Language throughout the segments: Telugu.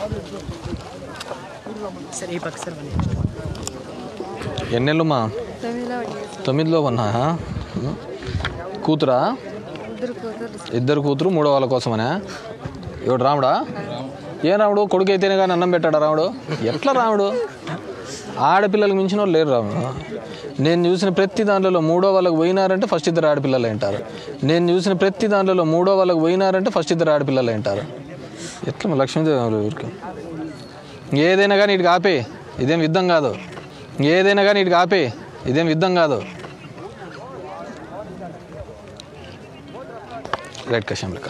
సరే ఈ పక్క సార్ వన్ ఎన్నెళ్ళుమా తొమ్మిదిలో పడింది తొమ్మిదిలో ఉన్నా కూతురా ఇద్దరు కూతురు ఇద్దరు కూతురు మూడో వాళ్ళ కోసమనే ఎవడు రాముడా ఏం రాముడు కొడుకు అయితేనే కానీ అన్నం పెట్టాడా రాముడు ఎట్లా రాముడు ఆడపిల్లలకు మించిన వాళ్ళు లేరు రాముడు నేను చూసిన ప్రతి దాంట్లో మూడో వాళ్ళకి పోయినారంటే ఫస్ట్ ఇద్దరు ఆడపిల్లలు అంటారు నేను చూసిన ప్రతి దాంట్లో మూడో వాళ్ళకి పోయినారంటే ఫస్ట్ ఇద్దరు ఆడపిల్లలు అంటారు ఎట్లా మా లక్ష్మీదేవి వాళ్ళ ఊరికి ఏదైనా కానీ ఇటు ఆపే ఇదేం యుద్ధం కాదు ఏదైనా కానీ ఇటు ఆపే ఇదేం యుద్ధం కాదు రైట్ కషంలిక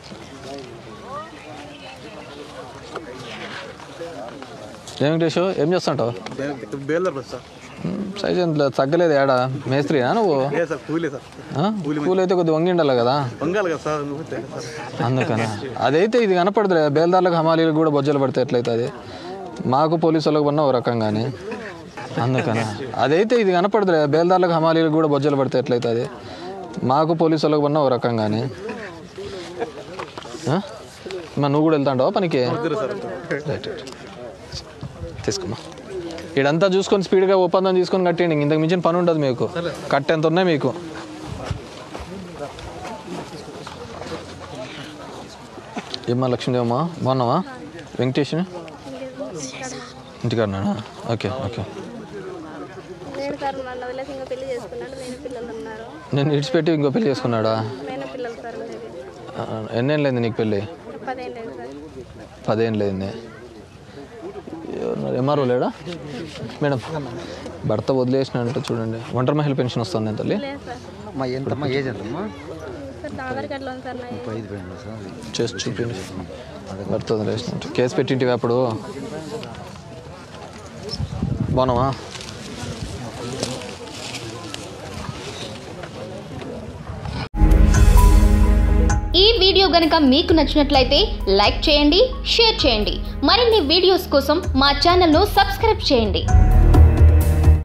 ఏం వెంకటేషు ఏం చేస్తుంటావు బేల్దార్ బస్ సార్ సైజ్ ఎంత తగ్గలేదు ఏడా మేస్త్రినా నువ్వు ఏ సార్ కూలీ సార్ ఆ? కూలి అయితే కొద్దిగా వంగిండాలి కదా వంగాలి కదా సార్ నువ్వు తెగ సార్ అందుకనా అదైతే ఇది కనపడదులే బేల్దార్లకు హమాలీలకు కూడా బొజ్జలు పడితే ఎట్లయితుంది మాకు పోలీసు వాళ్ళకి పడిన ఓ రకంగానే అందుకనా అదైతే ఇది కనపడదులే బేల్దార్లకు హమాలీలకు కూడా బొజ్జలు పడితే ఎట్లయితుంది మాకు పోలీసు వాళ్ళకి పడిన ఓ రకంగానే ఆ? మరి నువ్వు కూడా వెళ్తాంటావా పనికి రైట్ రైట్ తీసుకోమా ఇడంతా చూసుకొని స్పీడ్గా ఒప్పందం తీసుకొని కట్టేయండి ఇంతకు మించిన పని ఉండదు మీకు కట్టెంత ఉన్నాయి మీకు ఏమ్మా లక్ష్మీదేవమ్మా బాగున్నావా వెంకటేష్ ఇంటికాడనా ఓకే ఓకే నేను సార్ నన్ను వదిలేసి ఇంకా పెళ్లి చేసుకున్నాడు నేను పిల్లలు ఉన్నారు నేను ఇడిచిపెట్టి ఇంకో పెళ్లి చేసుకున్నాడా నేను పిల్లలు సార్ ఉండేది ఆ, ఎన్నేళ్ళైంది నీకు పెళ్ళి పదేళ్ళు అయింది సార్ పదేళ్ళైంది ఎంఆర్ఓ లేడా మేడం భర్త వదిలేసినట్టు చూడండి ఒంటరి మహిళ పెన్షన్ వస్తుంది తల్లి లేదు సార్ అమ్మా ఎంతమ్మా ఏజ్ ఎంతమ్మా సార్ నా ఆధార్ కార్డులో ఉంది సార్ నా ఐదు పోయిందా సార్ చేసి చూపించి భర్త వదిలేసినట్టు కేసు పెట్టింటివి అప్పుడు బాగున్నావా ఈ వీడియో గనుక మీకు నచ్చినట్లయితే లైక్ చేయండి షేర్ చేయండి మరిన్ని వీడియోస్ కోసం మా ఛానల్ను సబ్స్క్రైబ్ చేయండి